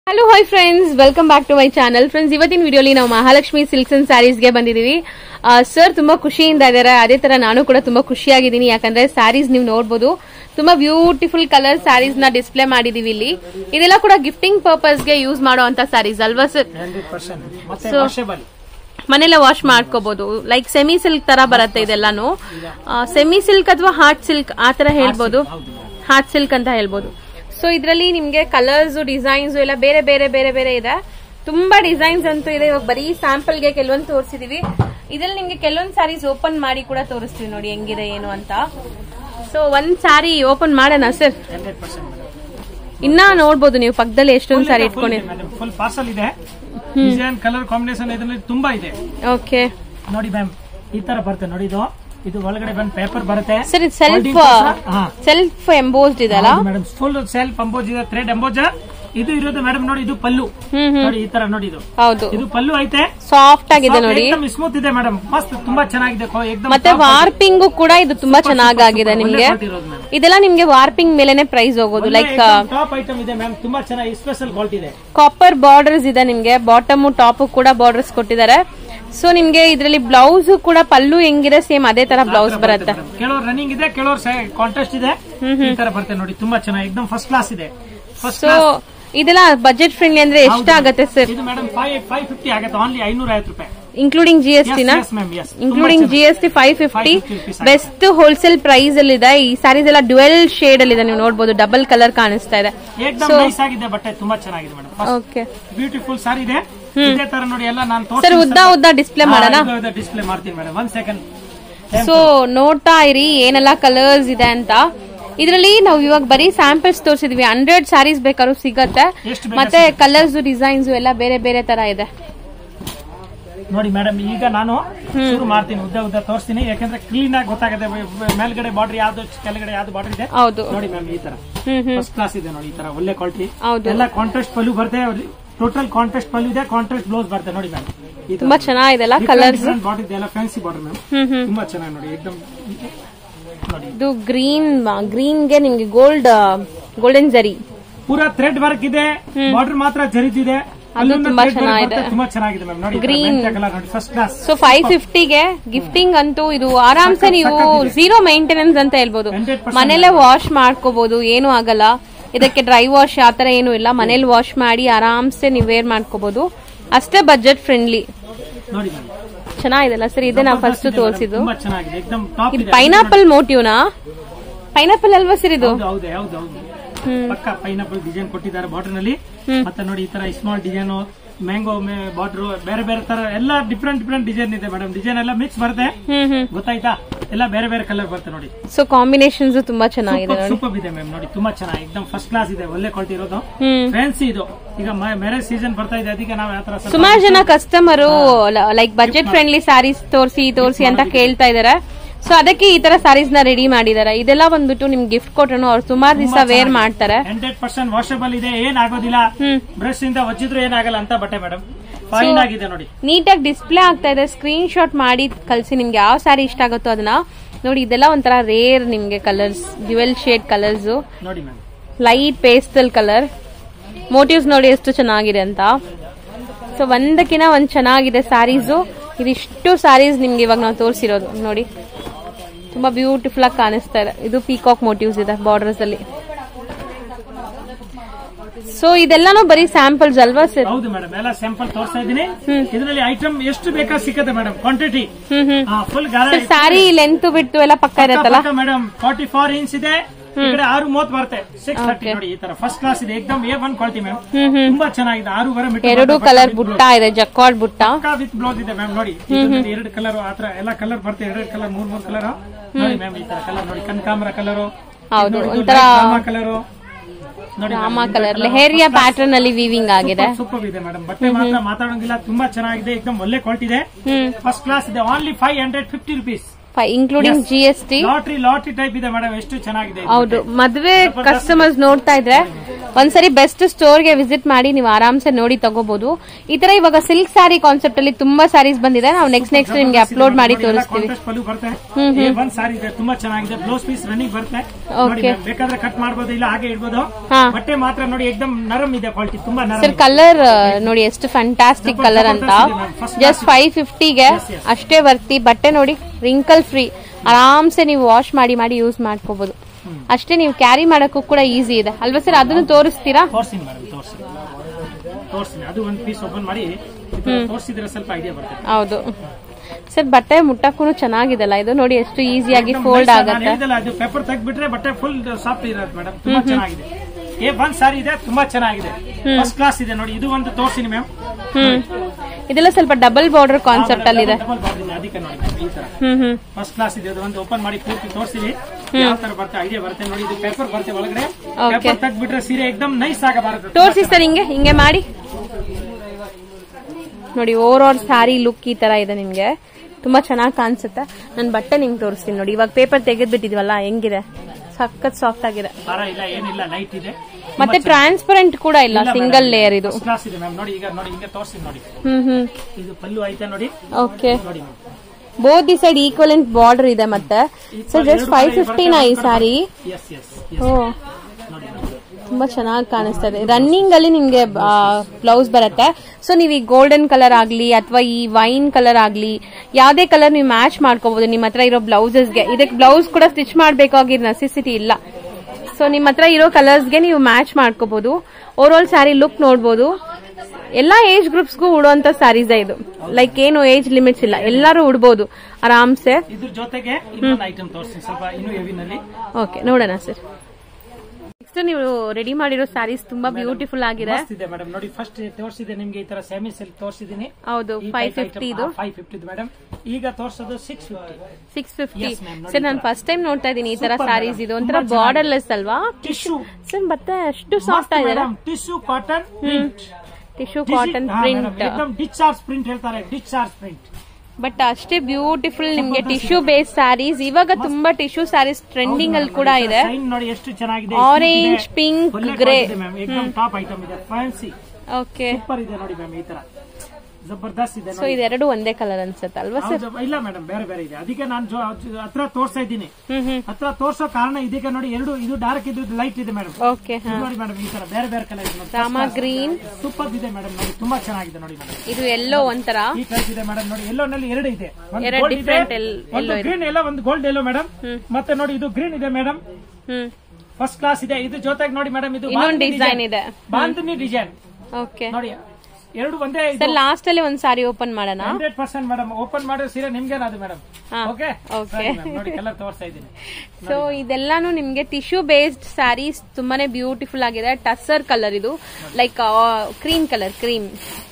Hello hi friends welcome back to my channel friends ಇವತ್ತಿನ ವಿಡಿಯೋಲಿ ನಾವು ಮಹಾಲಕ್ಷ್ಮಿ ಸಿಲ್ಕ್ಸ್ ಅಂಡ್ ಸ್ಯಾರೀಸ್ಗೆ ಬಂದಿದ್ದೀವಿ ಸರ್ ತುಂಬಾ ಖುಷಿಯಿಂದ ಇದ್ದಾರೆ ಅದೇ ತರ ನಾನು ಕೂಡ ತುಂಬಾ ಖುಷಿಯಾಗಿದ್ದೀನಿ ಯಾಕಂದ್ರೆ ಸ್ಯಾರೀಸ್ ನೀವು ನೋಡ್ಬೋದು ತುಂಬಾ ಬ್ಯೂಟಿಫುಲ್ ಕಲರ್ ಸ್ಯಾರೀಸ್ ನ ಡಿಸ್ಪ್ಲೇ ಮಾಡಿದೀವಿ ಇಲ್ಲಿ ಇದೆಲ್ಲ ಕೂಡ ಗಿಫ್ಟಿಂಗ್ ಪರ್ಪಸ್ ಗೆ ಯೂಸ್ ಮಾಡೋ ಅಂತ ಸ್ಯಾರೀಸ್ ಅಲ್ವಾ ಸರ್ ಹಂಡ್ರೆಡ್ ಪರ್ಸೆಂಟ್ ಮತ್ತೆ So- ವಾಷೇಬಲ್ ಮನೆಲ್ಲ ವಾಶ್ ಮಾಡ್ಕೋಬಹುದು ಲೈಕ್ ಸೆಮಿ ಸಿಲ್ಕ್ ತರ ಬರುತ್ತೆ ಇದೆಲ್ಲಾನು ಸೆಮಿ ಸಿಲ್ಕ್ ಅಥವಾ ಹಾರ್ಟ್ ಸಿಲ್ಕ್ ಆ ತರ ಹೇಳ್ಬೋದು ಹೌದು ಹಾರ್ಟ್ ಸಿಲ್ಕ್ ಅಂತ ಹೇಳ್ಬೋದು ಸೊ ಇದರಲ್ಲಿ ನಿಮ್ಗೆ ಕಲರ್ಸ್ ಡಿಸೈನ್ಸ್ ಎಲ್ಲ ಬೇರೆ ಬೇರೆ ಬೇರೆ ಬೇರೆ ಇದೆ ತುಂಬಾ ಡಿಸೈನ್ಸ್ ಅಂತೂ ಇದೆ ಇವಾಗ ಬರೀ ಸ್ಯಾಂಪಲ್ ಗೆ ಕೆಲವೊಂದು ತೋರಿಸಿದೀವಿ ಇದ್ರಲ್ಲಿ ನಿಮ್ಗೆ ಕೆಲವೊಂದು ಸ್ಯಾರೀಸ್ ಓಪನ್ ಮಾಡಿ ಕೂಡ ತೋರಿಸ್ತೀವಿ ನೋಡಿ ಹೆಂಗಿದೆ ಏನು ಅಂತ ಸೊ ಒಂದ್ ಸ್ಯಾರಿ ಓಪನ್ ಮಾಡೋಣ ಸರ್ ಹಂಡ್ರೆಡ್ ಪರ್ಸೆಂಟ್ ಇನ್ನ ನೋಡ್ಬೋದು ನೀವು ಪಕ್ಕದಲ್ಲಿ ಎಷ್ಟೊಂದು ಸ್ಯಾರಿ ಇಟ್ಕೊಂಡು ಮೇಡಮ್ ಫುಲ್ ಪಾರ್ಸಲ್ ಇದೆ ಡಿಸೈನ್ ಕಲರ್ ಕಾಂಬಿನೇಷನ್ ಇದರಲ್ಲಿ ತುಂಬಾ ಇದೆ ಓಕೆ ನೋಡಿ ಮ್ಯಾಮ್ ಈ ತರ ಬರುತ್ತೆ ನೋಡಿ ಇದು ಇದು ಒಳಗಡೆ ಬಂದ್ ಪೇಪರ್ ಬರುತ್ತೆ ಸರ್ ಇದು ಸೆಲ್ಫ್ ಹಾ ಸೆಲ್ಫ್ ಎಂಬೋಸ್ಡ್ ಇದಲ್ಲ ಮೇಡಮ್ ಫುಲ್ ಸೆಲ್ಫ್ ಅಂಬೋಜ್ ಇದೆ ಥ್ರೆಡ್ ಅಂಬೋಜ್ ಇದು ಇರೋದು ಮೇಡಮ್ ನೋಡಿ ಇದು ಪಲ್ಲು ಹ್ಮ್ ಹ್ಮ್ ನೋಡಿ ಈ ತರ ನೋಡಿ ಇದು ಹೌದು ಇದು ಪಲ್ಲು ಐತೆ ಸಾಫ್ಟ್ ಆಗಿದೆ ನೋಡಿ ಸ್ಮೂತ್ ಇದೆ ಮೇಡಮ್ ಮಸ್ತ್ ತುಂಬಾ ಚೆನ್ನಾಗಿದೆ ಕೋ- ಏಕ್ದಮ್ ಮತ್ತೆ ವಾರ್ಪಿಂಗು ಕೂಡ ಇದು ತುಂಬಾ ಚೆನ್ನಾಗಾಗಿದೆ ನಿಮ್ಗೆ ಇರೋದು ಮ್ಯಾಮ್ ಇದೆಲ್ಲ ನಿಮ್ಗೆ ವಾರ್ಪಿಂಗ್ ಮೇಲೆನೆ ಪ್ರೈಸ್ ಹೋಗೋದು ಲೈಕ್ ಟಾಪ್ ಐಟಮ್ ಇದೆ ಮ್ಯಾಮ್ ತುಂಬಾ ಚೆನ್ನಾಗಿ ಸ್ಪೆಷಲ್ ಕ್ವಾಲಿಟಿ ಇದೆ ಕಾಪರ್ ಬಾರ್ಡರ್ಸ್ ಇದೆ ನಿಮ್ಗೆ ಬಾಟಮ್ ಟಾಪ್ ಕೂಡ ಬಾರ್ಡರ್ಸ್ ಕೊಟ್ಟಿದ್ದಾರೆ ಸೊ ನಿಮ್ಗೆ ಇದರಲ್ಲಿ ಬ್ಲೌಸ್ ಕೂಡ ಪಲ್ಲು ಹೆಂಗಿದೆ ಸೇಮ್ ಅದೇ ತರ ಬ್ಲೌಸ್ ಬರುತ್ತೆ ಕೆಲವರು ರನ್ನಿಂಗ್ ಇದೆ ಕೆಲವರು ಕಾಂಟೆಸ್ಟ್ ಇದೆ ಈ ತರ ಬರುತ್ತೆ ನೋಡಿ ತುಂಬಾ ಚೆನ್ನಾಗಿ ಎಕ್ದಮ್ ಫಸ್ಟ್ ಕ್ಲಾಸ್ ಇದೆ ಫಸ್ಟ್ ಸೊ ಇದೆಲ್ಲ ಬಜೆಟ್ ಫ್ರೆಂಡ್ಲಿ ಅಂದ್ರೆ ಎಷ್ಟಾಗತ್ತೆ ಸರ್ ಇದು ಮೇಡಮ್ ಫೈವ್ ಫೈವ್ ಫಿಫ್ಟಿ ಆಗುತ್ತೆ ಓನ್ಲಿ ಐನೂರ ಐವತ್ತು ರೂಪಾಯಿ ಇನ್ಕ್ಲೂಡಿಂಗ್ ಜಿ ಎಸ್ ಟಿನ ma'am yes including G S T five fifty 550 rupees best wholesale price ಅಲ್ಲಿ ಇದೆ ಈ ಸ್ಯಾರೀಸ್ ಎಲ್ಲ ಡ್ವೆಲ್ ಶೇಡ್ ಅಲ್ಲಿ ಇದೆ ನೀವು ನೋಡಬಹುದು ಡಬಲ್ ಕಲರ್ ಕಾಣಿಸ್ತಾ ಇದೆ ಏಕ್ದಮ್ ನೈಸ್ ಆಗಿದೆ ಬಟ್ಟೆ ತುಂಬಾ ಚೆನ್ನಾಗಿದೆ ಮೇಡಮ್ ಓಕೆ ಬ್ಯೂಟಿಫುಲ್ ಸಾರಿ ಇದೆ ಇದೇ ತರ ನೋಡಿ ಎಲ್ಲ ನಾನು ಸರ್ ಉದ್ದ ಉದ್ದ ಡಿಸ್ಪ್ಲೇ ಮಾಡೋಣ ಡಿಸ್ಪ್ಲೇ ಮಾಡ್ತೀನಿ ಮೇಡಮ್ ಒಂದ್ ಸೆಕೆಂಡ್ ಸೊ ನೋಡ್ತಾ ಇರಿ ಏನೆಲ್ಲ ಕಲರ್ಸ್ ಇದೆ ಅಂತ ಇದರಲ್ಲಿ ನಾವು ಇವಾಗ ಬರೀ ಸ್ಯಾಂಪಲ್ಸ್ ತೋರಿಸಿದ್ವಿ ಹಂಡ್ರೆಡ್ ಸ್ಯಾರೀಸ್ ಬೇಕಾದ್ರೂ ಸಿಗತ್ತೆ ಎಷ್ಟು ಬೇಕಾದ್ರೂ ಮತ್ತೆ ಕಲರ್ಸ್ ಡಿಸೈನ್ಸ್ ಎಲ್ಲ ಬೇರೆ ಬೇರೆ ತರ ಇದೆ ನೋಡಿ ಮೇಡಮ್ ಈಗ ನಾನು ಶುರು ಮಾಡ್ತೀನಿ ಉದ್ದ ಉದ್ದ ತೋರಿಸ್ತೀನಿ ಯಾಕಂದ್ರೆ ಕ್ಲೀನ್ ಆಗಿ ಗೊತ್ತಾಗುತ್ತೆ ಮೇಲ್ಗಡೆ ಬಾರ್ಡರ್ ಯಾವ್ದು ಕೆಳಗಡೆ ಯಾವ್ದು ಬಾರ್ಡರ್ ಇದೆ ಹೌದು ನೋಡಿ ಮ್ಯಾಮ್ ಈ ತರ ಹ್ಮ್ ಹ್ಮ್ ಫಸ್ಟ್ ಕ್ಲಾಸ್ ಇದೆ ನೋಡಿ ಈ ತರ ಒಳ್ಳೆ ಕ್ವಾಲಿಟಿ ಹೌದು ಎಲ್ಲ ಕಾಂಟ್ರಾಸ್ಟ್ ಪಲ್ಲು ಬರುತ್ತೆ ಟೋಟಲ್ ಕಾಂಟ್ರಾಸ್ಟ್ ಪಲ್ಲು ಇದೆ ಕಾಂಟ್ರಾಸ್ಟ್ ಬ್ಲೌಸ್ ಬರುತ್ತೆ ನೋಡಿ ಮ್ಯಾಮ್ ತುಂಬಾ ಚೆನ್ನಾಗಿದೆಲ್ಲ ಕಲರ್ಸ್ ಬಾರ್ಡರ್ ಇದೆ ಎಲ್ಲ fancy border ma'am hmm hmm ತುಂಬಾ ಚೆನ್ನಾಗಿ ನೋಡಿ ಏಕದಮ್ ನೋಡಿ ಇದು ಗ್ರೀನ್ ಗ್ರೀನ್ ಗೆ ನಿಮ್ಗೆ ಗೋಲ್ಡ್ ಗೋಲ್ಡನ್ ಜರಿ ಪೂರಾ ಥ್ರೆಡ್ ವರ್ಕ್ ಇದೆ ಬಾರ್ಡರ್ ಮಾತ್ರ ಜರಿದಿದೆ ಅದು ತುಂಬಾ ಚೆನ್ನಾಗಿದೆ. ತುಂಬಾ ಚೆನ್ನಾಗಿದೆ ಮ್ಯಾಮ್ ನೋಡಿ Green. ಕಲರ್ ನೋಡಿ ಫಸ್ಟ್ ಕ್ಲಾಸ್ ಸೊ ಫೈವ್ ಫಿಫ್ಟಿಗೆ ಗಿಫ್ಟಿಂಗ್ ಅಂತೂ ಇದು ಆರಾಮ್ಸೆ ನೀವು ಝೀರೋ ಮೇಂಟೆನೆನ್ಸ್ ಅಂತ ಹೇಳ್ಬೋದು 100% ಮನೇಲೆ ವಾಶ್ ಮಾಡ್ಕೋಬಹುದು ಏನು ಆಗಲ್ಲ ಇದಕ್ಕೆ ಡ್ರೈ ವಾಶ್ ಆತರ ಏನು ಇಲ್ಲ ಮನೇಲಿ ವಾಶ್ ಮಾಡಿ ಆರಾಮ್ಸೆ ನೀವು ವೇರ್ ಮಾಡ್ಕೋಬಹುದು ಅಷ್ಟೇ ಬಜೆಟ್ ಫ್ರೆಂಡ್ಲಿ ನೋಡಿ ಮ್ಯಾಮ್ ಚೆನ್ನಾಗಿದೆಲ್ಲ ಸರ್ ಇದೇ ನಾವು ಫಸ್ಟ್ ತೋರಿಸಿದ್ದು ತುಂಬಾ ಚೆನ್ನಾಗಿದೆ ಏಕದಮ್ ಟಾಪ್ ಇದು ಇದೆ ಪೈನಾಪಲ್ ಮೋಟಿವ್ನಾ ಪೈನಾಪಲ್ ಅಲ್ವಾ ಸರ್ ಇದು ಹೌದು ಹೌದು ಹೌದು ಹೌದು ಹ್ಮ್ ಪಕ್ಕ ಪೈನಾಪಲ್ ಡಿಸೈನ್ ಕೊಟ್ಟಿದ್ದಾರೆ ಬಾರ್ಡರ್ ನಲ್ಲಿ ಹ್ಮ್. ಮತ್ತೆ ನೋಡಿ ಈ ತರ ಸ್ಮಾಲ್ ಡಿಸೈನ್ ಮ್ಯಾಂಗೋ ಬಾರ್ಡರ್ ಬೇರೆ ಬೇರೆ ತರ ಎಲ್ಲ ಡಿಫ್ರೆಂಟ್ ಡಿಫ್ರೆಂಟ್ ಡಿಸೈನ್ ಇದೆ ಮೇಡಮ್ ಡಿಸೈನ್ ಎಲ್ಲ ಮಿಕ್ಸ್ ಬರುತ್ತೆ ಹ್ಮ್ ಹ್ಮ್ ಗೊತ್ತಾಯ್ತಾ ಎಲ್ಲ ಬೇರೆ ಬೇರೆ ಕಲರ್ ಬರುತ್ತೆ ನೋಡಿ ಸೊ ಕಾಂಬಿನೇಷನ್ಸ್ ತುಂಬಾ ಚೆನ್ನಾಗಿದೆ ನೋಡಿ ಸೂಪರ್ ಇದೆ ಮ್ಯಾಮ್ ನೋಡಿ ತುಂಬಾ ಚೆನ್ನಾಗಿ ಎಕ್ದಮ್ ಫಸ್ಟ್ ಕ್ಲಾಸ್ ಇದೆ ಒಳ್ಳೆ ಕ್ವಾಲಿಟಿ ಇರೋದು ಹ್ಮ್ ಫ್ಯಾನ್ಸಿ ಇದು ಈಗ ಮ್ಯಾರೇಜ್ ಸೀಸನ್ ಬರ್ತಾ ಇದೆ ಅದಕ್ಕೆ ನಾವು ಯಾವ ತರ ಸ್ವಲ್ಪ- ಸುಮಾರು ಜನ ಕಸ್ಟಮರು ಲೈಕ್ ಬಜೆಟ್ ಫ್ರೆಂಡ್ಲಿ ಸ್ಯಾರೀಸ್ ತೋರಿಸಿ ತೋರಿಸಿ ಅಂತ ಕೇಳ್ತಾ ಇದಾರೆ ಸೊ ಅದಕ್ಕೆ ಈ ತರ ಸ್ಯಾರೀಸ್ ನ ರೆಡಿ ಮಾಡಿದ್ದಾರೆ ಇದೆಲ್ಲ ಬಂದ್ಬಿಟ್ಟು ನಿಮ್ಗೆ ಗಿಫ್ಟ್ ಕೊಟ್ಟರು ಅವ್ರು ಸುಮಾರು ದಿವಸ ವೇರ್ ಮಾಡ್ತಾರೆ ಹಂಡ್ರೆಡ್ ಪರ್ಸೆಂಟ್ ವಾಷಬಲ್ ಇದೆ ಏನ್ ಆಗೋದಿಲ್ಲ ಹ್ಮ್ ಬ್ರಷ್ ಇಂದ ಒಜ್ಜಿದ್ರು ಏನಾಗಲ್ಲ ಅಂತ ಬಟ್ಟೆ ಮೇಡಮ್ ಫೈನ್ ಆಗಿದೆ ನೋಡಿ ನೀಟಾಗಿ ಡಿಸ್ಪ್ಲೇ ಆಗ್ತಾ ಇದೆ ಸ್ಕ್ರೀನ್ ಶಾಟ್ ಮಾಡಿ ಕಳ್ಸಿ ನಿಮ್ಗೆ ಯಾವ ಸ್ಯಾರಿ ಇಷ್ಟ ಆಗುತ್ತೋ ಅದನ್ನ ನೋಡಿ ಇದೆಲ್ಲ ಒಂಥರ ರೇರ್ ನಿಮ್ಗೆ ಕಲರ್ಸ್ ಡ್ಯುವೆಲ್ ಶೇಡ್ ಕಲರ್ಸ್ ನೋಡಿ ma'am light pastel colour motifs ನೋಡಿ ಎಷ್ಟು ಚೆನ್ನಾಗಿದೆ ಅಂತ ಸೊ ಒಂದಕ್ಕಿಂತ ಒಂದ್ ಚೆನ್ನಾಗಿದೆ ಸ್ಯಾರೀಸು ಇದಿಷ್ಟು ಸ್ಯಾರೀಸ್ ನಿಮ್ಗೆ ಇವಾಗ ನಾವು ತೋರಿಸಿರೋದು ನೋಡಿ ತುಂಬಾ ಬ್ಯೂಟಿಫುಲ್ ಆಗಿ ಕಾಣಿಸ್ತಾ ಇದೆ ಇದು ಪೀಕಾಕ್ ಮೋಟಿವ್ಸ್ ಇದೆ ಬಾರ್ಡರ್ಸ್ ಅಲ್ಲಿ ಸೊ ಇದೆಲ್ಲಾನು ಬರೀ ಸ್ಯಾಂಪಲ್ಸ್ ಅಲ್ವಾ ಸರ್ ಹೌದು ಮೇಡಮ್ ಎಲ್ಲ ಸ್ಯಾಂಪಲ್ ತೋರಿಸ್ತಾ ಇದ್ದೀನಿ ಹ್ಮ್. ಇದರಲ್ಲಿ ಐಟಮ್ ಎಷ್ಟು ಬೇಕಾ ಸಿಕ್ಕತ್ತೆ madam quantity hmm hmm full ಗಾರ ಸ್ಯಾರಿ ಲೆಂತ್ ಬಿಟ್ಟು ಎಲ್ಲ ಪಕ್ಕ ಇರತ್ತಲ್ಲ ಮೇಡಮ್ ಫಾರ್ಟಿ ಫೋರ್ ಇಂಚ್ ಇದೆ ಈ ಕಡೆ ಆರು ಮೂವತ್ತು ಬರುತ್ತೆ ಸಿಕ್ಸ್ ಥರ್ಟಿ Okay. ನೋಡಿ ಈ ತರ ಫಸ್ಟ್ ಕ್ಲಾಸ್ ಇದೆ ಎಕ್ದಮ್ A one quality ma'am hmm hmm ತುಂಬಾ ಚೆನ್ನಾಗಿದೆ ಆರೂವರೆ ಮೀಟರ್ ಎರಡು ಕಲರ್ ಬುಟ್ಟ ಇದೆ ಜಕ್ವಾಡ್ ಬುಟ್ಟ ವಿತ್ ಬ್ಲೌಸ್ ಇದೆ ಮ್ಯಾಮ್ ನೋಡಿ ಇದ್ರಲ್ಲಿ ಎರಡು ಕಲರ್ ಆತರ ಎಲ್ಲ ಕಲರ್ ಬರುತ್ತೆ ಎರಡು ಕಲರ್ ಮೂರ್ ಮೂರ್ ಕಲರ್ ನೋಡಿ ಮ್ಯಾಮ್ ಈ ತರ ಕಲರ್ ನೋಡಿ ಕನಕಾಂಬರ ಕಲರ್ ಹೌದು ಒಂಥರ ಕಲರ್ ನೋಡಿ ರಾಮ ಕಲರ್ ಲೆಹೇರಿಯಾ ಪ್ಯಾಟರ್ನ್ ಅಲ್ಲಿ ವೀವಿಂಗ್ ಆಗಿದೆ ಸೂಪರ್ ಇದೆ ಮೇಡಮ್ ಬಟ್ಟೆ ಮಾತ್ರ ಮಾತಾಡೋಂಗಿಲ್ಲ ತುಂಬಾ ಚೆನ್ನಾಗಿದೆ ಎಕ್ದಮ್ ಒಳ್ಳೆ ಕ್ವಾಲಿಟಿ ಇದೆ ಹ್ಮ್ ಫಸ್ಟ್ ಕ್ಲಾಸ್ ಇದೆ only five hundred fifty rupees including G S T lottery lottery type ಇದೆ ಮೇಡಮ್ ಎಷ್ಟು ಚೆನ್ನಾಗಿದೆ ಇದು. ಹೌದು ಮದ್ವೆ ಕಸ್ಟಮರ್ಸ್ ನೋಡ್ತಾ ಇದ್ರೆ ಒಂದ್ಸರಿ ಬೆಸ್ಟ್ ಸ್ಟೋರ್ಗೆ ವಿಸಿಟ್ ಮಾಡಿ ನೀವು ಆರಾಮ್ಸೆ ನೋಡಿ ತಗೋಬಹುದು ಈ ತರ ಇವಾಗ ಸಿಲ್ಕ್ ಸ್ಯಾರಿ ಕಾನ್ಸೆಪ್ಟ್ ಅಲ್ಲಿ ತುಂಬಾ ಸ್ಯಾರೀಸ್ ಬಂದಿದೆ ನಾವು ನೆಕ್ಸ್ಟ್ ನೆಕ್ಸ್ಟ್ ನಿಮ್ಗೆ ಅಪ್ಲೋಡ್ ಮಾಡಿ ತೋರಿಸ್ತೀವಿ ಕಾಂಟ್ರಾಸ್ಟ್ ಪಲ್ಲು ಬರುತ್ತೆ ಏ ಒಂದ್ ಸಾರಿ ಇದೆ ತುಂಬಾ ಚೆನ್ನಾಗಿದೆ ಬ್ಲೌಸ್ ಪೀಸ್ ರನ್ನಿಂಗ್ ಬರುತ್ತೆ ನೋಡಿ Okay. ma'am, ಬೇಕಾದ್ರೆ ಕಟ್ ಮಾಡ್ಬೋದು ಇಲ್ಲ ಹಾಗೆ ಇಡ್ಬೋದು ಹಾ. ಬಟ್ಟೆ ಮಾತ್ರ ನೋಡಿ ಎಕ್ದಮ್ ನರಮ್ ಇದೆ ಕ್ವಾಲಿಟಿ ತುಂಬಾ ನರಮ್ ಸರ್ ಕಲರ್ ನೋಡಿ ಎಷ್ಟು ಫ್ಯಾಂಟಾಸ್ಟಿಕ್ ಕಲರ್ ಅಂತ ಜಸ್ಟ್ ಫೈವ್ ಫಿಫ್ಟಿಗೆ ಅಷ್ಟೇ ಬರ್ತಿ ಬಟ್ಟೆ ನೋಡಿ ರಿಂಕಲ್ ಫ್ರೀ ಆರಾಮ್ಸೆ ನೀವು ವಾಶ್ ಮಾಡಿ ಮಾಡಿ ಯೂಸ್ ಮಾಡ್ಕೋಬಹುದು ಅಷ್ಟೇ ನೀವು ಕ್ಯಾರಿ ಮಾಡಕ್ಕೂ ಕೂಡ ಈಸಿ ಇದೆ ಅಲ್ವಾ ಸರ್ ಅದನ್ನು ತೋರಿಸ್ತೀರಾ ತೋರ್ಸಿನಿ ಮೇಡಮ್ ತೋರ್ಸಿನಿ ತೋರ್ಸಿನಿ ಅದು ಒಂದ್ ಪೀಸ್ ಓಪನ್ ಮಾಡಿ ತೋರಿಸಿದ್ರೆ ಸ್ವಲ್ಪ ಐಡಿಯಾ ಬರ್ತದೆ ಹೌದು ಸರ್ ಬಟ್ಟೆ ಮುಟ್ಟಕ್ಕೂ ಚೆನ್ನಾಗಿದೆಲ್ಲ ಇದು ನೋಡಿ ಎಷ್ಟು ಈಸಿಯಾಗಿ ಫೋಲ್ಡ್ ನಾನು ಆಗತ್ತೆ ಹೇಳಿದಲ್ಲ ಅದು ಪೇಪರ್ ತೆಗ್ದ್ಬಿಟ್ರೆ ಬಟ್ಟೆ ಫುಲ್ ಸಾಫ್ಟ್ ಇರುತ್ತೆ ಮೇಡಮ್ ತುಂಬಾ ಚೆನ್ನಾಗಿದೆ ಏ ಒಂದ್ ಸಾರಿ ಇದೆ ತುಂಬಾ ಚೆನ್ನಾಗಿದೆ ಫಸ್ಟ್ ಕ್ಲಾಸ್ ಇದೆ ನೋಡಿ ಇದು ಒಂದು ತೋರ್ಸಿನಿ ಮ್ಯಾಮ್ ಹ್ಮ್ ಇದೆಲ್ಲ ಸ್ವಲ್ಪ ಡಬಲ್ ಬಾರ್ಡರ್ ಕಾನ್ಸೆಪ್ಟ್ ಅಲ್ಲಿ ಇದೆ ಅದಕ್ಕೆ ನೋಡಿ ma'am, ಈ ತರ ಹ್ಮ್ ಹ್ಮ್ ಫಸ್ಟ್ ಕ್ಲಾಸ್ ಇದೆ ಅದು ಒಂದು ಓಪನ್ ಮಾಡಿ ಪೂರ್ತಿ ತೋರಿಸಿವಿ ಯಾವ ತರ ಬರುತ್ತೆ ಐಡಿಯಾ ಬರುತ್ತೆ ನೋಡಿ ಇದು ಪೇಪರ್ ಬರುತ್ತೆ ಒಳಗಡೆ Okay. ಪೇಪರ್ ತೆಗ್ದ್ಬಿಟ್ರೆ ಸೀರೆ ಎಕ್ದಮ್ ನೈಸ್ ಆಗಬಾರದು ತೋರಿಸಿ ಸರ್ ಹಿಂಗೆ ಹಿಂಗೆ ಮಾಡಿ ನೋಡಿ ಓವರ್ ಆಲ್ ಸ್ಯಾರಿ ಲುಕ್ ಈ ತರ ಇದೆ ನಿಮ್ಗೆ ತುಂಬಾ ಚೆನ್ನಾಗಿ ಕಾಣಿಸುತ್ತೆ ನಾನು ಬಟ್ಟೆ ನಿಮ್ಗೆ ತೋರಿಸ್ತೀನಿ ನೋಡಿ ಇವಾಗ ಪೇಪರ್ ತೆಗೆದ್ಬಿಟ್ಟಿದ್ವಲ್ಲ ಹೆಂಗಿದೆ ಸಖತ್ ಸಾಫ್ಟ್ ಆಗಿದೆ ಭಾರ ಇಲ್ಲ ಏನಿಲ್ಲ ಲೈಟ್ ಇದೆ ಮತ್ತೆ ಟ್ರಾನ್ಸ್ಪರೆಂಟ್ ಕೂಡ ಇಲ್ಲ ಸಿಂಗಲ್ ಲೇಯರ್ ಇದು ಫಸ್ಟ್ ಕ್ಲಾಸ್ ಇದೆ ಮ್ಯಾಮ್ ನೋಡಿ ಈಗ ನೋಡಿ ಹಿಂಗೆ ತೋರಿಸ್ತೀನಿ ನೋಡಿ ಹ್ಮ್ ಹ್ಮ್ ಇದು ಪಲ್ಲು ಐತೆ ನೋಡಿ ಓಕೆ ನೋಡಿ ma'am. Both the side equivalent border ಇದೆ ಮತ್ತೆ ಸೊ ಜಸ್ಟ್ ಫೈವ್ ಫಿಫ್ಟಿನ ಈ ಸಾರಿ ಎಸ್ ಎಸ್ ಓ ನೋಡಿ ma'am. ತುಂಬಾ ಚೆನ್ನಾಗಿ ಕಾಣಿಸ್ತಾ ಇದೆ ರನ್ನಿಂಗ್ ಅಲ್ಲಿ ನಿಮ್ಗೆ ಬ್ಲೌಸ್ ಬರುತ್ತೆ ಸೊ ನೀವು ಈ ಗೋಲ್ಡನ್ ಕಲರ್ ಆಗ್ಲಿ ಅಥವಾ ಈ ವೈನ್ ಕಲರ್ ಆಗ್ಲಿ ಯಾವ್ದೇ ಕಲರ್ ನೀವು ಮ್ಯಾಚ್ ಮಾಡ್ಕೋಬಹುದು ನಿಮ್ಮ ಹತ್ರ ಇರೋ ಬ್ಲೌಸಸ್ಗೆ ಇದಕ್ಕೆ ಬ್ಲೌಸ್ ಕೂಡ ಸ್ಟಿಚ್ ಮಾಡಬೇಕಾಗಿರೋ ನೆಸೆಸಿಟಿ ಇಲ್ಲ ಸೊ ನಿಮ್ಮ ಹತ್ರ ಇರೋ ಕಲರ್ಸ್ಗೆ ನೀವು ಮ್ಯಾಚ್ ಮಾಡ್ಕೋಬಹುದು ಓವರ್ ಆಲ್ ಸ್ಯಾರಿ ಲುಕ್ ನೋಡ್ಬೋದು ಎಲ್ಲಾ ಏಜ್ ಗ್ರೂಪ್ಸ್ಗೂ ಉಡುವಂತ ಸ್ಯಾರೀಸ್ ಇದು ಲೈಕ್ ಏನು ಏಜ್ ಲಿಮಿಟ್ಸ್ ಇಲ್ಲ ಎಲ್ಲರೂ ಉಡ್ಬೋದು ಆರಾಮ್ಸೆ ಇದ್ರ ಜೊತೆಗೆ ಇನ್ನೊಂದು ಐಟಮ್ ತೋರಿಸ್ತೀನಿ ಸ್ವಲ್ಪ ಇನ್ನೂ ಹೆವಿನಲ್ಲಿ ಓಕೆ ನೋಡೋಣ ಸರ್ ನೆಕ್ಸ್ಟ್ ನೀವು ರೆಡಿ ಮಾಡಿರೋ ಸ್ಯಾರೀಸ್ ತುಂಬಾ ಬ್ಯೂಟಿಫುಲ್ ಆಗಿದೆ ಮಸ್ತ್ ಇದೆ ಮೇಡಮ್ ನೋಡಿ ಫಸ್ಟ್ ತೋರಿಸಿದೆ ನಿಮ್ಗೆ ಈ ತರ ಸೆಮಿ ಸಿಲ್ಕ್ ತೋರಿಸಿದೀನಿ ಹೌದು ಫೈವ್ ಫಿಫ್ಟಿ ಇದು ಫೈವ್ ಫಿಫ್ಟಿ ಮೇಡಮ್ ಈಗ ತೋರಿಸೋದು six fifty six fifty Yes, ma'am, ನೋಡಿ ಸರ್ ನಾನು ಫಸ್ಟ್ ಟೈಮ್ ನೋಡ್ತಾ ಇದ್ದೀನಿ ಈ ತರ Super, ಸ್ಯಾರೀಸ್ madam. ಇದು ಒಂಥರ ತುಂಬಾ ಬಾರ್ಡರ್ಲೆಸ್ ಅಲ್ವಾ ಟಿಶ್ಯೂ ಸರ್ ಮತ್ತೆ ಅಷ್ಟು ಸಾಫ್ಟ್ ಆಗಿದೆ madam tissue cotton print tissue cotton print ಎಕ್ದಮ್ ಡಿಸ್ಚಾರ್ಜ್ ಪ್ರಿಂಟ್ ಹೇಳ್ತಾರೆ ಡಿಸ್ಚಾರ್ಜ್ ಪ್ರಿಂಟ್ ಬಟ್ ಅಷ್ಟೇ ಬ್ಯೂಟಿಫುಲ್ ನಿಮ್ಗೆ ಟಿಶ್ಯೂ ಬೇಸ್ ಸ್ಯಾರೀಸ್ ಇವಾಗ ತುಂಬಾ ಟಿಶ್ಯೂ ಸ್ಯಾರೀಸ್ ಟ್ರೆಂಡಿಂಗ್ ಅಲ್ಲಿ ಕೂಡ ಇದೆ ಸೈನ್ ನೋಡಿ ಎಷ್ಟು ಚೆನ್ನಾಗಿದೆ Orange, pink, grey. ಮ್ಯಾಮ್ ಎಕ್ದಮ್ ಟಾಪ್ ಐಟಮ್ ಇದೆ ಫ್ಯಾನ್ಸಿ ಓಕೆ ಸೂಪರ್ ಇದೆ ನೋಡಿ ಮ್ಯಾಮ್ ಈ ತರ ಜಬರ್ದಸ್ತ್ ಇದೆ ಸೊ ನೋಡಿ ಇದೆರಡು ಒಂದೇ ಕಲರ್ ಅನ್ಸುತ್ತೆ ಅಲ್ವಾ ಸರ್ ಹೌದು, ಇಲ್ಲ ಮೇಡಮ್ ಬೇರೆ ಬೇರೆ ಇದೆ ಅದಕ್ಕೆ ನಾನು ಜೊ- ಜೊ- ಹತ್ರ ತೋರ್ಸ್ತಾ ಇದ್ದೀನಿ ಹ್ಮ್ ಹ್ಮ್ ಹತ್ರ ತೋರ್ಸೋ ಕಾರಣ ಇದಕ್ಕೆ ನೋಡಿ ಎರಡು ಇದು ಡಾರ್ಕ್ ಇದು ಲೈಟ್ ಇದೆ ಮೇಡಮ್ ಓಕೆ ಹಾ ನೋಡಿ ಮೇಡಮ್ ಈ ತರ ಬೇರೆ ಬೇರೆ ಕಲರ್ ಇದೆ ರಾಮ ಗ್ರೀನ್ ಸೂಪರ್ ಇದೆ ಮೇಡಮ್ ನೋಡಿ ತುಂಬಾ ಚೆನ್ನಾಗಿದೆ ನೋಡಿ ಮೇಡಮ್ ಇದು ಎಲ್ಲೋ ಒಂಥರ ಈ ಟೈಪ್ ಇದೆ ಮೇಡಮ್ ನೋಡಿ ಎಲ್ಲೋ ನಲ್ಲಿ ಎರಡು ಇದೆ ಒಂದು ಎರಡು gold ಇದೆ, different ಎಲ್- ಒಂದು yellow ಇದೆ. ಗ್ರೀನ್ ಎಲ್ಲ ಒಂದು ಗೋಲ್ಡ್ ಎಲ್ಲೋ ಮೇಡಮ್ ಮತ್ತೆ ನೋಡಿ ಇದು ಗ್ರೀನ್ ಇದೆ ಮೇಡಮ್ ಹ್ಮ್ ಫಸ್ಟ್ ಕ್ಲಾಸ್ ಇದೆ ಇದು ಜೊತೆಗೆ ನೋಡಿ ಮೇಡಮ್ ಇದು ಇನ್ನೊಂದು ಬಾಂಧನಿ ಡಿಸೈನ್ design. ಇದೆ ಬಾಂಧನಿ ಡಿಸೈನ್ ಓಕೆ ನೋಡಿ ಎರಡು ಒಂದೇ ಸರ್ ಲಾಸ್ಟ್ ಅಲ್ಲಿ ಒಂದ್ ಸಾರಿ ಓಪನ್ ಮಾಡೋಣ ಹಂಡ್ರೆಡ್ ಪರ್ಸೆಂಟ್ ಮೇಡಮ್ ಓಪನ್ ಮಾಡೋ ಸೀರೆ ನಿಮ್ಗೇನ ಅದು ಮೇಡಮ್ ಹಾ. Okay Okay. ನೋಡಿ ಕಲರ್ ತೋರಿಸ್ತಾ ಇದ್ದೀನಿ ಸೊ ಇದೆಲ್ಲಾನು ನಿಮ್ಗೆ ಟಿಶ್ಯೂ ಬೇಸ್ಡ್ ಸ್ಯಾರೀಸ್ ತುಂಬಾನೇ ಬ್ಯೂಟಿಫುಲ್ ಆಗಿದೆ ಟಸ್ಸರ್ ಕಲರ್ ಇದು ಲೈಕ್ ಕ್ರೀಮ್ ಕಲರ್ ಕ್ರೀಮ್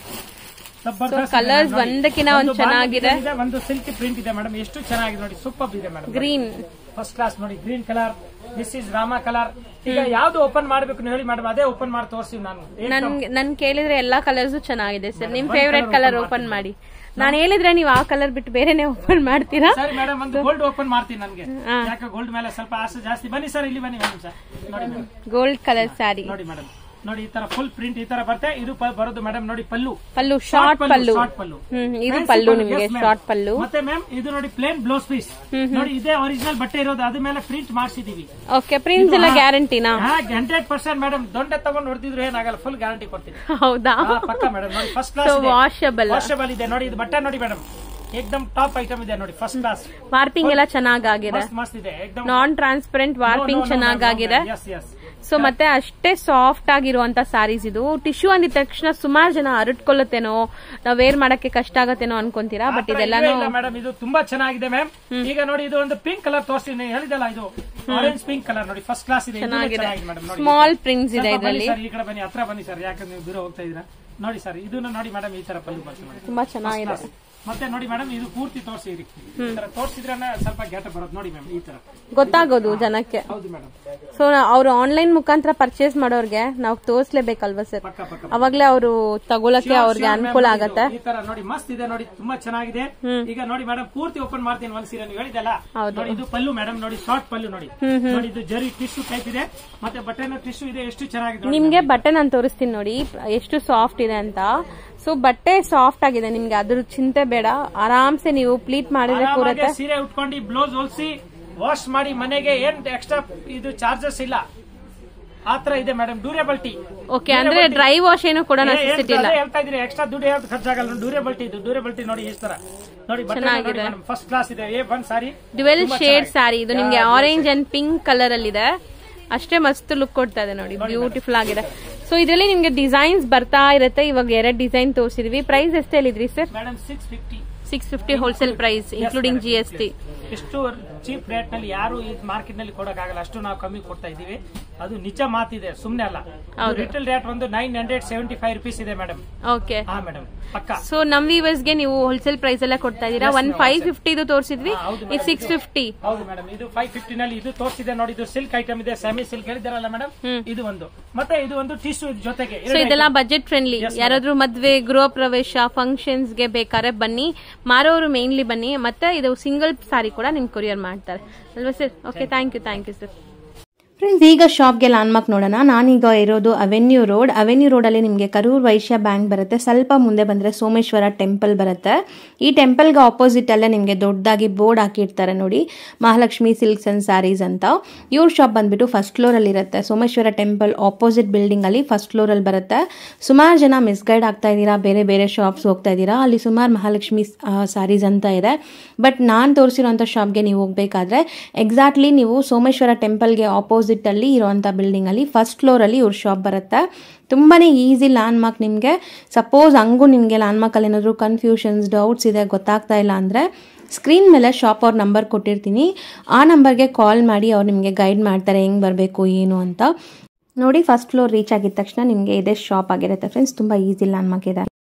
ಜಬರ್ದಸ್ತ್ So, ಇದೆ colours madam ನೋಡಿ. ಒಂದಕ್ಕಿಂತ ಒಂದ್ ಒಂದು ಚೆನ್ನಾಗಿದೆ. ಬಾಂಧನಿ ಇದೆ, ಒಂದು ಸಿಲ್ಕ್ ಪ್ರಿಂಟ್ ಇದೆ ಮೇಡಮ್ ಎಷ್ಟು ಚೆನ್ನಾಗಿದೆ ನೋಡಿ ಸೂಪರ್ ಇದೆ ಮೇಡಮ್ ಗ್ರೀನ್ ಫಸ್ಟ್ ಕ್ಲಾಸ್ ನೋಡಿ green colour this is Rama colour ಈಗ ಯಾವ್ದು ಓಪನ್ ಮಾಡ್ಬೇಕು ನೀವು ಹೇಳಿ ಮೇಡಮ್ ಅದೇ ಓಪನ್ ಮಾಡಿ ತೋರಿಸ್ತೀವಿ ನಾನು ನನ್ ನನ್ ಕೇಳಿದ್ರೆ ಎಲ್ಲಾ ಕಲರ್ಸ್ ಚೆನ್ನಾಗಿದೆ ಸರ್ ನಿಮ್ ಫೇವ್ರೆಟ್ ಕಲರ್ ಓಪನ್ ಮಾಡಿ ನಾನು ಹೇಳಿದ್ರೆ ನೀವು ಆ ಕಲರ್ ಬಿಟ್ಟು ಬೇರೆನೆ ಓಪನ್ ಮಾಡ್ತೀರಾ ಸರಿ ಮೇಡಮ್ ಒಂದು ಗೋಲ್ಡ್ ಓಪನ್ ಮಾಡ್ತೀನಿ ನನಗೆ ಹಾ. ಯಾಕೆ ಗೋಲ್ಡ್ ಮೇಲೆ ಸ್ವಲ್ಪ ಆಸೆ ಜಾಸ್ತಿ ಬನ್ನಿ ಸರ್ ಇಲ್ಲಿ ಬನ್ನಿ ಮೇಡಮ್ ಸರ್ ನೋಡಿ ಮೇಡಮ್ ಗೋಲ್ಡ್ ಕಲರ್ ಸ್ಯಾರಿ ನೋಡಿ ಮೇಡಮ್ ನೋಡಿ ಈ ತರ ಫುಲ್ ಪ್ರಿಂಟ್ ಈ ತರ ಬರುತ್ತೆ ಇದು ಪ- ಬರೋದು ಮೇಡಮ್ ನೋಡಿ ಪಲ್ಲು ಪಲ್ಲು ಶಾರ್ಟ್ ಪಲ್ಲು ಶಾರ್ಟ್ ಪಲ್ಲು ಹ್ಮ್ ಇದು Fancy ಪಲ್ಲು ಪಲ್ಲು, ನಿಮ್ಗೆ yes, ma'am. ಶಾರ್ಟ್ ಪಲ್ಲು ಮತ್ತೆ ಮ್ಯಾಮ್ ಇದು ನೋಡಿ ಪ್ಲೇನ್ ಬ್ಲೌಸ್ ಪೀಸ್ ನೋಡಿ ಇದೇ ಒರಿಜಿನಲ್ ಬಟ್ಟೆ ಇರೋದು ಅದ್ರ ಮೇಲೆ ಪ್ರಿಂಟ್ ಮಾಡಿಸಿದೀವಿ ಓಕೆ ಪ್ರಿಂಟ್ಸ್ ಎಲ್ಲ ಗ್ಯಾರಂಟಿನಾ ಹಂಡ್ರೆಡ್ ಪರ್ಸೆಂಟ್ ಮೇಡಮ್ ದೊಡ್ಡ ತಗೊಂಡು ಹೊಡೆದಿದ್ರು ಏನಾಗಲ್ಲ ಫುಲ್ ಗ್ಯಾರಂಟಿ ಕೊಡ್ತೀನಿ ಹೌದಾ ಹಾ, ಪಕ್ಕ ಮೇಡಮ್ ನೋಡಿ first so class washable washable ಇದೆ ನೋಡಿ ಇದು ಬಟ್ಟೆ ನೋಡಿ ಮೇಡಮ್ ಏಕ್ದಮ್ ಟಾಪ್ ಐಟಮ್ ಇದೆ ನೋಡಿ ಫಸ್ಟ್ ಕ್ಲಾಸ್ ವಾರ್ಪಿಂಗ್ ಎಲ್ಲ ಚೆನ್ನಾಗಾಗಿದೆ ಮಸ್ತ್ ಮಸ್ತ್ ಇದೆ ಏಕ್ದಮ್ ನಾನ್ ಟ್ರಾನ್ಸ್ಪರೆಂಟ್ ವಾರ್ಪಿಂಗ್ ಚೆನ್ನಾಗಾಗಿದೆ ಎಸ್ ಎಸ್ ಸೊ ಮತ್ತೆ ಅಷ್ಟೇ ಸಾಫ್ಟ್ ಆಗಿರುವಂತ ಸ್ಯಾರೀಸ್ ಇದು ಟಿಶ್ಯೂ ಅಂದಿದ ತಕ್ಷಣ ಸುಮಾರು ಜನ ಹರಟ್ಕೊಳ್ಳುತ್ತೇನೋ ನಾವ್ ವೇರ್ ಮಾಡಕ್ಕೆ ಕಷ್ಟ ಆಗತ್ತೇನೋ ಅನ್ಕೊಂತೀರಾ ಬಟ್ ಇದೆಲ್ಲಾನು ಮೇಡಮ್ ಇದು ತುಂಬಾ ಚೆನ್ನಾಗಿದೆ ಮ್ಯಾಮ್ ಈಗ ನೋಡಿ ಇದು ಒಂದು ಪಿಂಕ್ ಕಲರ್ ತೋರಿಸ್ತೀನಿ ಹೇಳಿದಲ್ಲ ಇದು ಆರೆಂಜ್ ಪಿಂಕ್ ಕಲರ್ ನೋಡಿ ಫಸ್ಟ್ ಕ್ಲಾಸ್ ಇದೆ ಇದೂ ಚೆನ್ನಾಗಿದೆ ಚೆನ್ನಾಗಿದೆ ಮೇಡಮ್ ನೋಡಿ ಸ್ಮಾಲ್ ಪ್ರಿಂಟ್ಸ್ ಇದೆ ಸ್ವಲ್ಪ ಬನ್ನಿ ಇದರಲ್ಲಿ ಸರ್ ಈ ಕಡೆ ಬನ್ನಿ ಹತ್ರ ಬನ್ನಿ ಸರ್ ಯಾಕಂದ್ರೆ ನೀವು ದೂರ ಹೋಗ್ತಾ ಇದೀರಾ ನೋಡಿ ಸರ್ ಇದನ್ನ ನೋಡಿ ಮೇಡಮ್ ಈ ತರ ಪಲ್ಲು ಬರ್ತದೆ ನೋಡಿ ತುಂಬಾ ಚೆನ್ನಾಗಿದೆ ಮತ್ತೆ ನೋಡಿ ಮೇಡಮ್ ಇದು ಪೂರ್ತಿ ತೋರಿಸಿರಿ ಈ ತರ ತೋರಿಸಿದ್ರೆ ಸ್ವಲ್ಪ ಗ್ಯಾಟ ಬರೋದು ನೋಡಿ ಮ್ಯಾಮ್ ಈ ತರ ಗೊತ್ತಾಗೋದು ಜನಕ್ಕೆ ಹೌದು ಮೇಡಮ್ ಸೊ ಅವ್ರು ಆನ್ಲೈನ್ ಮುಖಾಂತರ ಪರ್ಚೇಸ್ ಮಾಡೋರ್ಗೆ ನಾವು ತೋರಿಸ್ಲೇಬೇಕಲ್ವಾ ಸರ್ ಪಕ್ಕ ಪಕ್ಕ ಅವಾಗ್ಲೇ ಅವರು ತಗೊಳಕ್ಕೆ ಅವ್ರಿಗೆ ಅನುಕೂಲ ಆಗತ್ತೆ ಈ ತರ ನೋಡಿ ಮಸ್ತ್ ಇದೆ ನೋಡಿ ತುಂಬಾ ಚೆನ್ನಾಗಿದೆ ಈಗ ನೋಡಿ ಮೇಡಮ್ ಪೂರ್ತಿ ಓಪನ್ ಮಾಡ್ತೀನಿ ಒಂದ್ ಸೀರೆ ನೀವು ಹೇಳಿದಲ್ಲ ಹೌದು. ನೋಡಿ ಇದು ಪಲ್ಲು ಮೇಡಮ್ ನೋಡಿ ಶಾರ್ಟ್ ಪಲ್ಲು ನೋಡಿ ನೋಡಿ ಇದು ಜರಿ ಟಿಶ್ಯೂ ಟೈಪ್ ಇದೆ ಮತ್ತೆ ಬಟನ್ ಟಿಶ್ಯೂ ಇದೆ ಎಷ್ಟು ಚೆನ್ನಾಗಿದೆ ನೋಡಿ. ನಿಮ್ಗೆ ಬಟ್ಟೆ ನಾನು ತೋರಿಸ್ತೀನಿ ನೋಡಿ ಎಷ್ಟು ಸಾಫ್ಟ್ ಇದೆ ಅಂತ ಸೊ ಬಟ್ಟೆ ಸಾಫ್ಟ್ ಆಗಿದೆ ನಿಮ್ಗೆ ಅದ್ರ ಚಿಂತೆ ಬೇಡ ಆರಾಮ್ಸೆ ನೀವು ಪ್ಲೀಟ್ ಮಾಡಿದ್ರೆ ಆರಾಮಾಗಿ ಕೂರತ್ತೆ ಸೀರೆ ಉಟ್ಕೊಂಡು ಬ್ಲೌಸ್ ಹೊಲ್ಸಿ ವಾಶ್ ಮಾಡಿ ಮನೆಗೆ ಏನ್ ಎಕ್ಸ್ಟ್ರಾ ಇದು ಚಾರ್ಜಸ್ ಇಲ್ಲ ಆತರ ಇದೆ ಮೇಡಮ್ ಡ್ಯೂರೇಬಲ್ಟಿ ಓಕೆ ಅಂದ್ರೆ ಡ್ರೈ ವಾಶ್ ಏನು ಕೂಡ ನೆಸೆಸಿಟಿ ಇಲ್ಲ ಹೇಳ್ತಾ ಇದ್ರಿ ಎಕ್ಸ್ಟ್ರಾ ದುಡ್ಡು ಯಾವ್ದು ಖರ್ಚಾಗಲ್ಲ ಡ್ಯೂರೇಬಲ್ಟಿ ಇದು ಡ್ಯೂರೇಬಲ್ಟಿ ನೋಡಿ ಈ ತರ ನೋಡಿ ಬಟ್ಟೆ ಫಸ್ಟ್ ಕ್ಲಾಸ್ ಇದೆ A one sorry dual shade sari ಇದು ನಿಮ್ಗೆ ಆರೆಂಜ್ ಅಂಡ್ ಪಿಂಕ್ ಕಲರ್ ಅಲ್ಲಿ ಇದೆ ಅಷ್ಟೇ ಮಸ್ತ್ ಲುಕ್ ಕೊಡ್ತಾ ಇದೆ ನೋಡಿ ಬ್ಯೂಟಿಫುಲ್ ಆಗಿದೆ ಸೊ ಇದರಲ್ಲಿ ನಿಮ್ಗೆ ಡಿಸೈನ್ಸ್ ಬರ್ತಾ ಇರುತ್ತೆ ಇವಾಗ ಎರಡ್ ಡಿಸೈನ್ ತೋರಿಸಿದ್ವಿ ಪ್ರೈಸ್ ಎಷ್ಟು ಹೇಳಿದ್ರಿ sir madam six fifty six fifty wholesale price including G S T ಎಷ್ಟು ಚೀಪ್ ರೇಟ್ ನಲ್ಲಿ ಯಾರು ಈ ಮಾರ್ಕೆಟ್ ನಲ್ಲಿ ಕೊಡಕ್ಕಾಗಲ್ಲ ಅಷ್ಟು ನಾವು ಕಮ್ಮಿ ಕೊಡ್ತಾ ಇದೀವಿ ಅದು ನಿಜ ಮಾತಿದೆ ಸುಮ್ನೆ ಅಲ್ಲ ರಿಟೇಲ್ ರೇಟ್ ಒಂದು nine hundred seventy five rupees ಇದೆ ಮೇಡಮ್ ಓಕೆ ಹಾ ಮೇಡಮ್ ಪಕ್ಕ ಸೊ ನಮ್ viewers ಗೆ ನೀವು ಹೋಲ್ಸೇಲ್ ಪ್ರೈಸ್ ಎಲ್ಲ ಕೊಡ್ತಾ ಇದೀರಾ ಒನ್ ಫೈವ್ ಫಿಫ್ಟಿದು ತೋರಿಸಿದ್ವಿ ಹಾ, ಹೌದು ಇದು ಸಿಕ್ಸ್ ಫಿಫ್ಟಿ ಹೌದು ಮೇಡಮ್ ಇದು ಫೈವ್ ಫಿಫ್ಟಿ ನಲ್ಲಿ ಇದು ತೋರಿಸಿದೆ ನೋಡಿ ಇದು ಸಿಲ್ಕ್ ಐಟಮ್ ಇದೆ ಸೆಮಿ ಸಿಲ್ಕ್ ಹೇಳಿದಾರಲ್ಲ ಮೇಡಮ್ ಇದು ಒಂದು ಮತ್ತೆ ಇದು ಒಂದು ಟಿಶ್ಯೂ ಜೊತೆಗೆ ಸೊ ಇದೆಲ್ಲ ಬಜೆಟ್ ಫ್ರೆಂಡ್ಲಿ ಯಾರಾದ್ರೂ ಮದ್ವೆ ಗೃಹ ಪ್ರವೇಶ ಫಂಕ್ಷನ್ಸ್ ಗೆ ಬೇಕಾದ್ರೆ ಬನ್ನಿ ಮಾರೋರು ಮೇನ್ಲಿ ಬನ್ನಿ ಮತ್ತೆ ಇದು ಸಿಂಗಲ್ ಸಾರಿ ಕೂಡ ನಿಮ್ ಕೊರಿಯರ್ ಮಾಡ್ತಾರೆ ಅಲ್ವಾ sir okay thank you thank you sir friends ಈಗ ಶಾಪ್ಗೆ ಲ್ಯಾಂಡ್ಮಾರ್ಕ್ ನೋಡೋಣ ನಾನೀಗ ಇರೋದು ಅವೆನ್ಯೂ ರೋಡ್ ಅವೆನ್ಯೂ ರೋಡಲ್ಲಿ ನಿಮಗೆ ಕರೂರ್ ವೈಶ್ಯ ಬ್ಯಾಂಕ್ ಬರುತ್ತೆ ಸ್ವಲ್ಪ ಮುಂದೆ ಬಂದರೆ ಸೋಮೇಶ್ವರ ಟೆಂಪಲ್ ಬರುತ್ತೆ ಈ ಟೆಂಪಲ್ಗೆ ಆಪೋಸಿಟ್ ಅಲ್ಲೇ ನಿಮಗೆ ದೊಡ್ಡದಾಗಿ ಬೋರ್ಡ್ ಹಾಕಿರ್ತಾರೆ ನೋಡಿ ಮಹಾಲಕ್ಷ್ಮಿ ಸಿಲ್ಕ್ಸ್ ಅಂಡ್ ಸ್ಯಾರೀಸ್ ಅಂತ ಇವ್ರ ಶಾಪ್ ಬಂದ್ಬಿಟ್ಟು ಫಸ್ಟ್ ಫ್ಲೋರಲ್ಲಿ ಇರುತ್ತೆ ಸೋಮೇಶ್ವರ ಟೆಂಪಲ್ ಆಪೋಸಿಟ್ ಬಿಲ್ಡಿಂಗಲ್ಲಿ ಫಸ್ಟ್ ಫ್ಲೋರಲ್ಲಿ ಬರುತ್ತೆ ಸುಮಾರು ಜನ ಮಿಸ್ಗೈಡ್ ಆಗ್ತಾ ಇದ್ದೀರಾ ಬೇರೆ ಬೇರೆ ಶಾಪ್ಸ್ ಹೋಗ್ತಾ ಇದ್ದೀರಾ ಅಲ್ಲಿ ಸುಮಾರು ಮಹಾಲಕ್ಷ್ಮಿ ಸ್ಯಾರೀಸ್ ಅಂತ ಇದೆ ಬಟ್ ನಾನು ತೋರಿಸಿರೋಂಥ ಶಾಪ್ಗೆ ನೀವು ಹೋಗಬೇಕಾದ್ರೆ ಎಕ್ಸಾಕ್ಟ್ಲಿ ನೀವು ಸೋಮೇಶ್ವರ ಟೆಂಪಲ್ಗೆ ಆಪೋಸಿಟಲ್ಲಿ ಇರೋವಂಥ ಬಿಲ್ಡಿಂಗಲ್ಲಿ ಫಸ್ಟ್ ಫ್ಲೋರಲ್ಲಿ ಇವ್ರ ಶಾಪ್ ಬರುತ್ತೆ ತುಂಬಾ ಈಸಿ ಲ್ಯಾಂಡ್ ಮಾರ್ಕ್ ನಿಮಗೆ ಸಪೋಸ್ ಹಂಗೂ ನಿಮಗೆ ಲ್ಯಾಂಡ್ ಮಾರ್ಕಲ್ಲಿ ಏನಾದರೂ ಕನ್ಫ್ಯೂಷನ್ಸ್ ಡೌಟ್ಸ್ ಇದೆ ಗೊತ್ತಾಗ್ತಾ ಇಲ್ಲ ಅಂದರೆ ಸ್ಕ್ರೀನ್ ಮೇಲೆ ಶಾಪ್ ಅವ್ರ ನಂಬರ್ ಕೊಟ್ಟಿರ್ತೀನಿ ಆ ನಂಬರ್ಗೆ ಕಾಲ್ ಮಾಡಿ ಅವ್ರು ನಿಮಗೆ ಗೈಡ್ ಮಾಡ್ತಾರೆ ಹೆಂಗೆ ಬರಬೇಕು ಏನು ಅಂತ ನೋಡಿ ಫಸ್ಟ್ ಫ್ಲೋರ್ ರೀಚ್ ಆಗಿದ ತಕ್ಷಣ ನಿಮಗೆ ಇದೇ ಶಾಪ್ ಆಗಿರುತ್ತೆ ಫ್ರೆಂಡ್ಸ್ ತುಂಬ ಈಸಿ ಲ್ಯಾಂಡ್ ಮಾರ್ಕ್ ಇದೆ